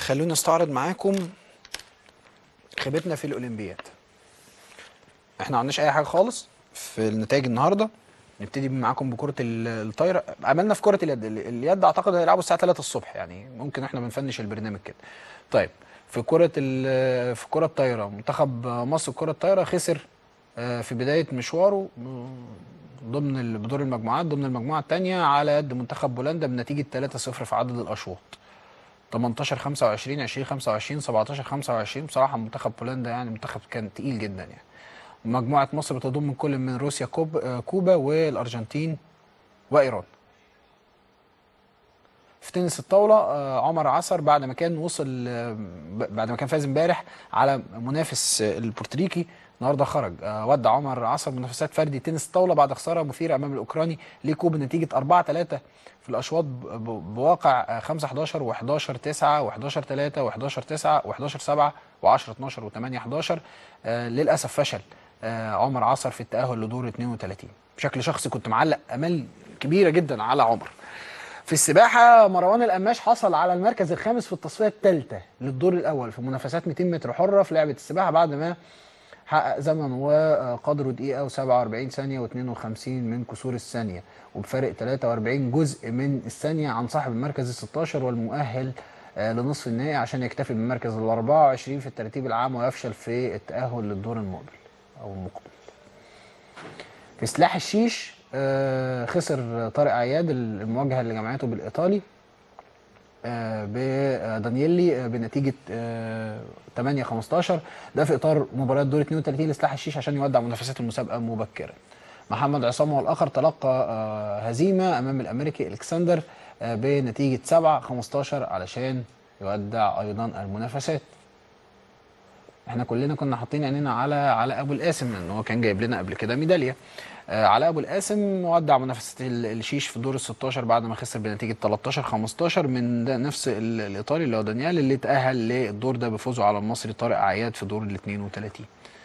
خلونا نستعرض معاكم خيبتنا في الاولمبياد احنا ما عندناش اي حاجه خالص في النتائج النهارده نبتدي معاكم بكره ال- الطايره عملنا في كره اليد ال- اليد اعتقد هيلعبوا الساعه 3 الصبح يعني ممكن احنا بنفنش البرنامج كده طيب في كره ال- في كره الطايره منتخب مصر كره الطايره خسر آه، في بدايه مشواره م- ضمن ال- بدور المجموعات ضمن المجموعه الثانيه على يد منتخب بولندا بنتيجه 3-0 في عدد الاشواط 18 25 20 25 17 25 بصراحه منتخب بولندا يعني منتخب كان تقيل جدا يعني مجموعه مصر بتضم من كل من روسيا كوب آه، كوبا والارجنتين وايران في تنس الطاوله آه، عمر عصر بعد ما كان وصل آه، ب- بعد ما كان فاز امبارح على منافس آه، البورتريكي النهارده خرج آه، ودع عمر عصر منافسات فردي تنس الطاوله بعد خساره مثيره امام الاوكراني ليكو بنتيجه 4 3 في الاشواط ب- ب- بواقع آه، 5 11 و11 9 و11 3 و11 9 و11 7 و10 12 و8 11 آه، للاسف فشل آه، عمر عصر في التاهل لدور 32 بشكل شخصي كنت معلق امال كبيره جدا على عمر في السباحة مروان القماش حصل على المركز الخامس في التصفية الثالثة للدور الأول في منافسات 200 متر حرة في لعبة السباحة بعد ما حقق زمن وقدره دقيقة و47 ثانية و52 من كسور الثانية وبفارق 43 جزء من الثانية عن صاحب المركز ال 16 والمؤهل آه، لنصف النهائي عشان يكتفي بالمركز ال 24 في الترتيب العام ويفشل في التأهل للدور المقبل أو المقبل. في سلاح الشيش آه، خسر طارق عياد المواجهه اللي جمعته بالايطالي آه، بدانييلي آه، بنتيجه آه، 8 15 ده في اطار مباراه دور 32 لسلاح الشيش عشان يودع منافسات المسابقه مبكرا محمد عصام هو الاخر تلقى آه، هزيمه امام الامريكي الكسندر آه، بنتيجه 7 15 علشان يودع ايضا المنافسات احنا كلنا كنا حاطين عينينا على على ابو القاسم لان هو كان جايب لنا قبل كده ميداليه آه على ابو القاسم ودع منافسه ال- الشيش في دور ال 16 بعد ما خسر بنتيجه 13 15 من ده نفس ال- الايطالي اللي هو دانيال اللي اتاهل للدور ده بفوزه على المصري طارق عياد في دور ال 32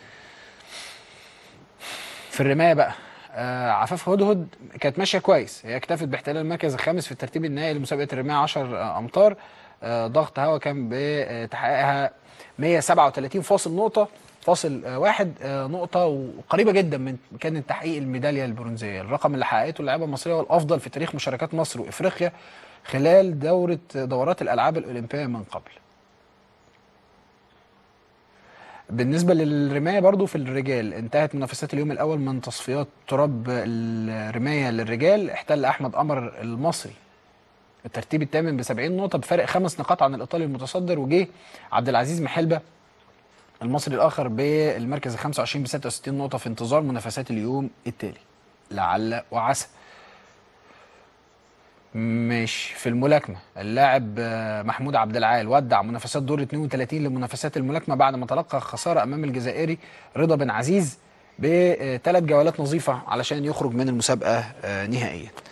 في الرمايه بقى آه عفاف هدهد كانت ماشيه كويس هي اكتفت باحتلال المركز الخامس في الترتيب النهائي لمسابقه الرمايه 10 امتار آه ضغط هواء كان بتحقيقها 137 فاصل نقطه فاصل آه واحد آه نقطه وقريبه جدا من كانت تحقيق الميداليه البرونزيه الرقم اللي حققته اللاعبه المصريه هو الافضل في تاريخ مشاركات مصر وافريقيا خلال دوره دورات الالعاب الاولمبيه من قبل بالنسبة للرماية برضو في الرجال انتهت منافسات اليوم الأول من تصفيات تراب الرماية للرجال احتل أحمد قمر المصري الترتيب الثامن ب 70 نقطة بفارق خمس نقاط عن الإيطالي المتصدر وجه عبد العزيز محلبة المصري الآخر بالمركز ال 25 ب 66 نقطة في انتظار منافسات اليوم التالي لعل وعسى ماشي في الملاكمة اللاعب آه، محمود عبد العال ودع منافسات دور 32 لمنافسات الملاكمة بعد ما تلقى خسارة أمام الجزائري رضا بن عزيز بثلاث جولات نظيفة علشان يخرج من المسابقة آه، نهائيا